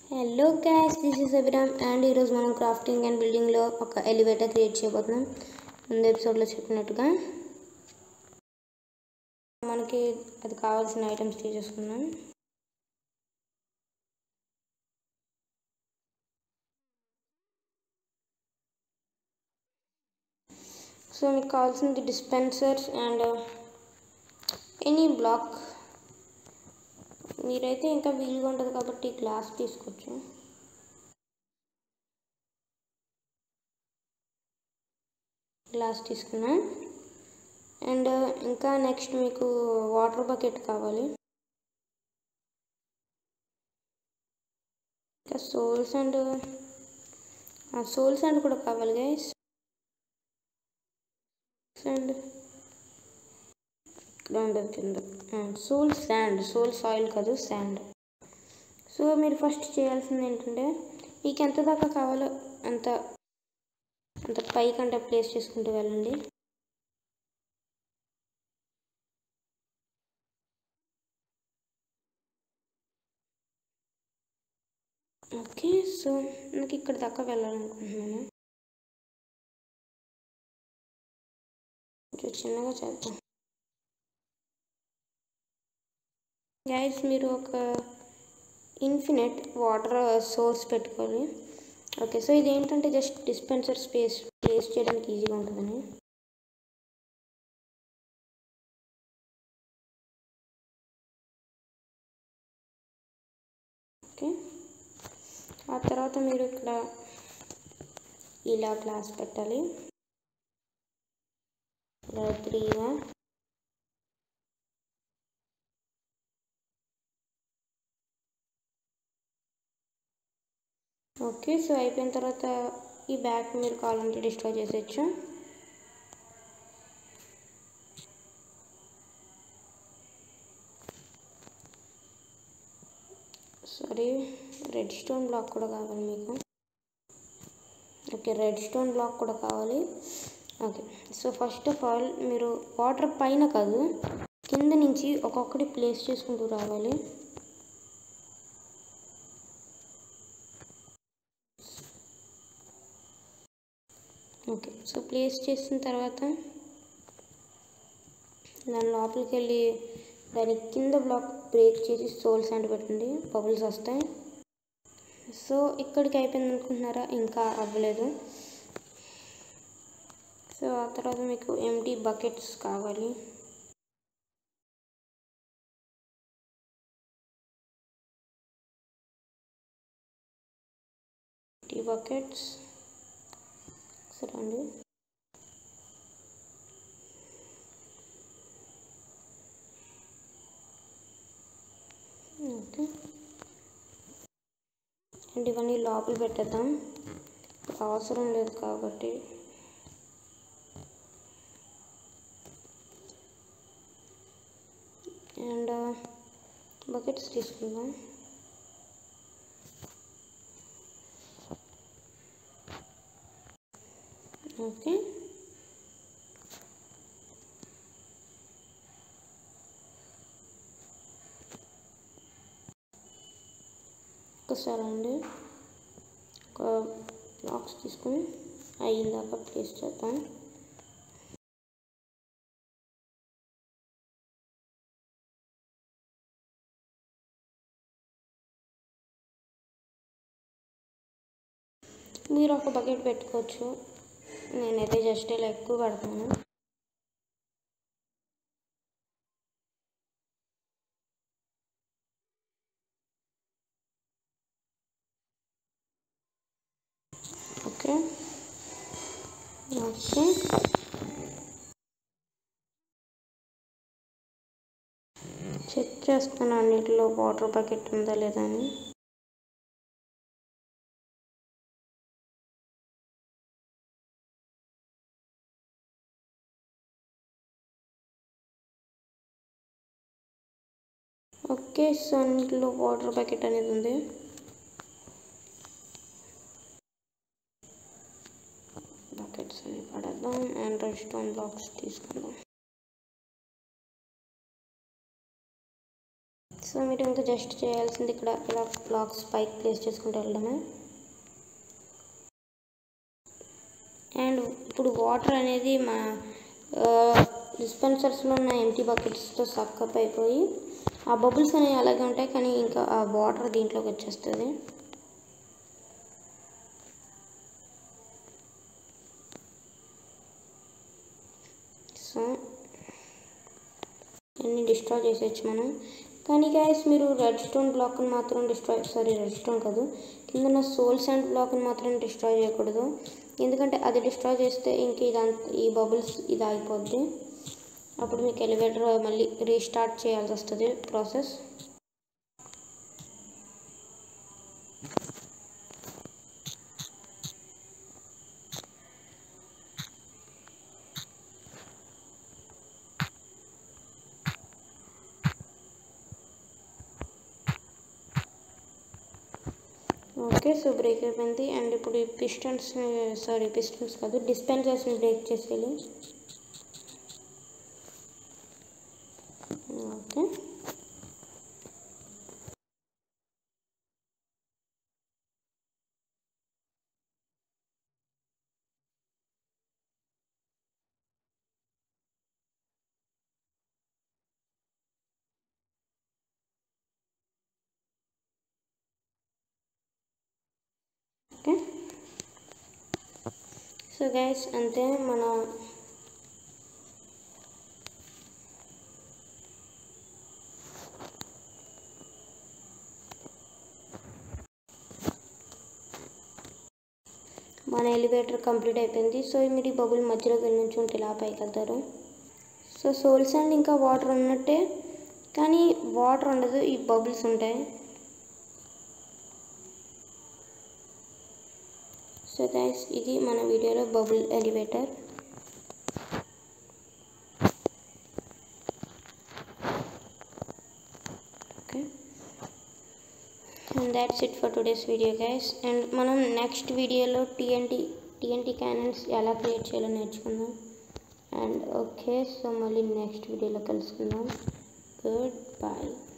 hello guys this is Abhiram and ఈరోజు మనం crafting and బిల్డింగ్లో ఒక ఎలివేటర్ క్రియేట్ చేయబోతున్నాం ముందు ఎపిసోడ్లో చెప్పినట్టుగా మనకి అది కావాల్సిన ఐటమ్స్ తీసేసుకుందాం సో మీకు కావాల్సింది డిస్పెన్సర్స్ అండ్ ఎనీ బ్లాక్ మీరైతే ఇంకా వీలుగా ఉంటుంది కాబట్టి గ్లాస్ తీసుకోవచ్చు గ్లాస్ తీసుకున్నా అండ్ ఇంకా నెక్స్ట్ మీకు వాటర్ బకెట్ కావాలి ఇంకా సోల్స్ అండ్ సోల్స్ అండ్ కూడా కావాలి గైస్ అండ్ ఇక్కడ ఉండదు కింద సోల్ శాండ్ సోల్ సాయిల్ కాదు శాండ్ సో మీరు ఫస్ట్ చేయాల్సింది ఏంటంటే మీకు ఎంత దాకా కావాలో అంత అంత పైకంటే ప్లేస్ చేసుకుంటూ వెళ్ళండి ఓకే సో నాకు ఇక్కడ దాకా వెళ్ళాలనుకుంటున్నాను కొంచెం చిన్నగా చేద్దాం గైస్ మీరు ఒక ఇన్ఫినిట్ వాటర్ సోర్స్ పెట్టుకోవాలి ఓకే సో ఇది ఏంటంటే జస్ట్ డిస్పెన్సర్ స్పేస్ ప్లేస్ చేయడానికి ఈజీగా ఉంటుందని ఓకే ఆ తర్వాత మీరు ఇక్కడ ఇలా గ్లాస్ పెట్టాలి ఇలా త్రీగా ఓకే సో అయిపోయిన తర్వాత ఈ బ్యాగ్ మీరు కావాలంటే డిస్ట్రాయ్ చేసేయచ్చు సారీ రెడ్ స్టోన్ బ్లాక్ కూడా కావాలి మీకు ఓకే రెడ్ స్టోన్ బ్లాక్ కూడా కావాలి okay so first of all మీరు వాటర్ పైన కాదు కింద నుంచి ఒక్కొక్కటి ప్లేస్ చేసుకుంటూ రావాలి ఓకే సో ప్లేస్ చేసిన తర్వాత దాని లోపలికి వెళ్ళి దాని కింద బ్లాక్ బ్రేక్ చేసి సోల్ శాండ్ పెట్టండి బబుల్స్ వస్తాయి సో ఇక్కడికి అయిపోయింది అనుకుంటున్నారా ఇంకా అవ్వలేదు సో ఆ తర్వాత మీకు ఎంటీ బకెట్స్ కావాలి టీ బకెట్స్ సరే ఓకే అండ్ ఇవన్నీ లోపల పెట్టేద్దాం అవసరం లేదు కాబట్టి అండ్ బకెట్స్ తీసుకుందాం ఓకే ఒకసారి అండి ఒక బాక్స్ తీసుకుని అయ్యిందాక ప్లేస్ చేద్దాం మీరు ఒక బకెట్ పెట్టుకోవచ్చు నేనైతే జస్ట్ ఇలా ఎక్కువ పడతాను ఓకే ఓకే చెక్ చేస్తాను అన్నిటిలో వాటర్ బకెట్ ఉందా లేదా అని ఓకే సో అన్నింటిలో వాటర్ ప్యాకెట్ అనేది ఉంది బకెట్స్ అన్ని పడేద్దాం అండ్ రెడ్ స్టోన్ బ్లాక్స్ తీసుకుందాం సో మీరు ఇంకా జస్ట్ చేయాల్సింది ఇక్కడ ఇలా బ్లాక్స్ పైకి ప్లేస్ చేసుకుంటూ వెళ్ళడమే అండ్ ఇప్పుడు వాటర్ అనేది మా డిస్పెన్సర్స్లో ఉన్న ఎంటీ బకెట్స్తో సక్కప్ అయిపోయి ఆ బబుల్స్ అనేవి అలాగే ఉంటాయి కానీ ఇంకా ఆ వాటర్ దీంట్లోకి వచ్చేస్తుంది సో అన్ని డిస్ట్రాయ్ చేసేయచ్చు మనం కానీ గైస్ మీరు రెడ్ స్టోన్ బ్లాక్ని మాత్రం డిస్ట్రాయ్ సారీ రెడ్ స్టోన్ కాదు కింద ఉన్న సోల్ శాండ్ బ్లాక్ని మాత్రం డిస్ట్రాయ్ చేయకూడదు ఎందుకంటే అది డిస్ట్రాయ్ చేస్తే ఇంక ఇదంతా ఈ బబుల్స్ ఇది ఆగిపోద్ది అప్పుడు మీకు ఎలివేటర్ మళ్ళీ రీస్టార్ట్ చేయాల్సి వస్తుంది ప్రాసెస్ ఓకే సో బ్రేక్ అయిపోయింది అండ్ ఇప్పుడు ఈ పిస్టన్స్ సారీ పిస్టన్స్ కాదు డిస్పెన్సర్స్ని బ్రేక్ చేసేయాలి ఓకే ఓకే సో గైస్ అంతే మన మన ఎలివేటర్ కంప్లీట్ అయిపోయింది సో మీరు ఈ బబుల్ మధ్యలోకి వెళ్ళి నుంచి ఉంటే ఇలా పైకి వెళ్తారు సో సోల్ శాండ్ ఇంకా వాటర్ ఉన్నట్టే కానీ వాటర్ ఉండదు ఈ బబుల్స్ ఉంటాయి సో గైస్ ఇది మన వీడియోలో bubble elevator okay and that's it for today's video guys and మనం నెక్స్ట్ వీడియోలో టీఎన్టీ టీఎన్టీ క్యానల్స్ ఎలా క్రియేట్ చేయాలో నేర్చుకుందాం అండ్ ఓకే సో మళ్ళీ నెక్స్ట్ వీడియోలో కలుసుకుందాం గుడ్ బాయ్